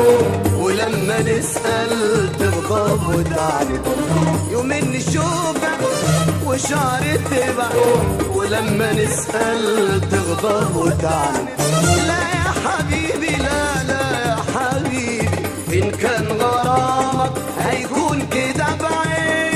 ولما نسأل تغضب وتعرف يومين نشوفك وشعر تبع ولما نسأل تغضب وتعرف لا يا حبيبي لا لا يا حبيبي إن كان غرامك هيكون كده بعيد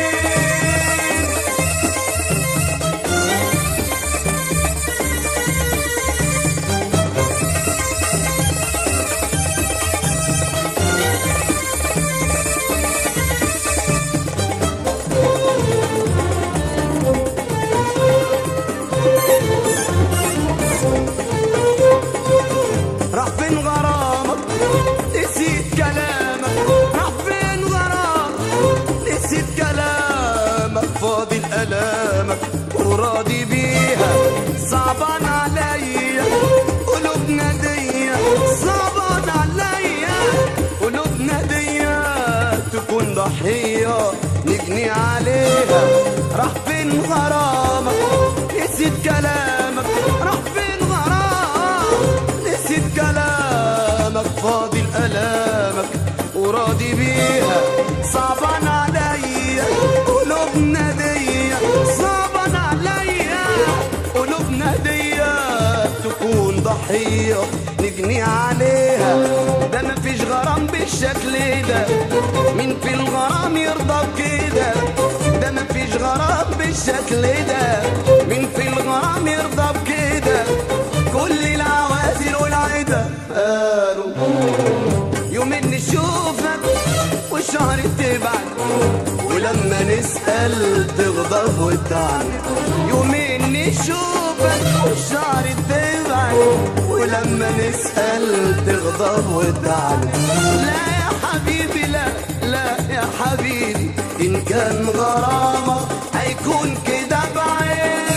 راح فين غرامك نسيت كلامك راح فين غرامك نسيت كلامك فاضل ألامك وراضي بيها صعبان عليا قلوبنا دي صعبان عليا قلوبنا دي تكون ضحية نجني عليها راح فين غرامك نسيت كلامك راح فين غرامك نسيت كلامك فاضل ألامك وراضي بيها صعبان عليا قلوبنا دي صعبان عليا قلوبنا دي تكون ضحية نجني عليها ده مفيش غرام بالشكل ده مين في الغرام يرضى بكده ده مفيش غرام بالشكل ده مين في الغرام يرضى بكده كل العوازل والعدا قالوا يومين نشوفك والشهر تبعد ولما نسأل تغضب وتعرف يومين نشوفك والشهر تبعد ولما نسأل تغضب وتعرف لا يا حبيبي لا لا يا حبيبي إن كان غرامك هيكون كده بعيد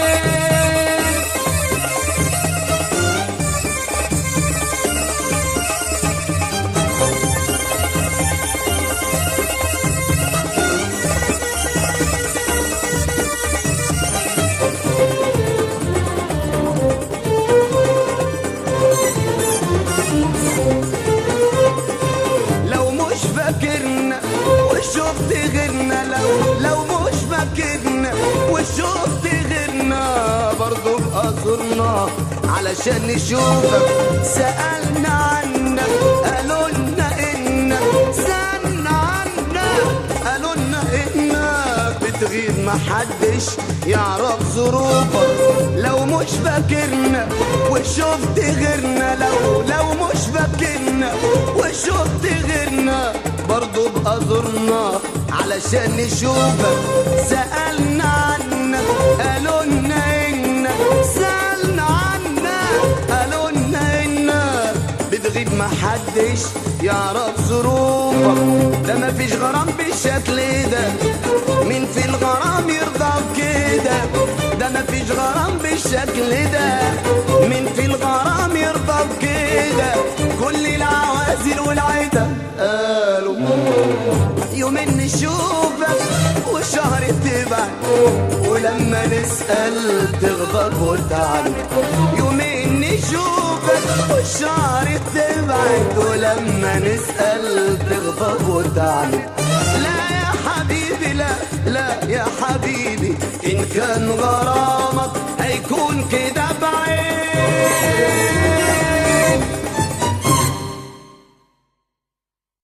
لو مش فاكرنا وشفت غيرنا لو لو مش فاكرنا وشفت غيرنا برضو بقصرنا علشان نشوفك سألنا عنك قالوا لنا انك سألنا عنك قالوا لنا انك بتغيب محدش يعرف ظروفك لو مش فاكرنا وشفت غيرنا لو لو مش فاكرنا وشفت غيرنا برضو بقدرنا علشان نشوفك سألنا عنك قالوا لنا انك سألنا عنك قالوا لنا انك بتغيب محدش يعرف ظروفك ده مفيش غرام بالشكل ده مين في الغرام يرضى بكده ده مفيش غرام بالشكل ده مين في الغرام يرضى بكده كل العوازل والعدا قالوا يومين نشوفك والشهر تبعد ولما نسأل تغضب وتعرف يومين نشوفك والشهر تبعد ولما نسأل تغضب وتعرف لا يا حبيبي لا لا يا حبيبي إن كان غرامك هيكون كده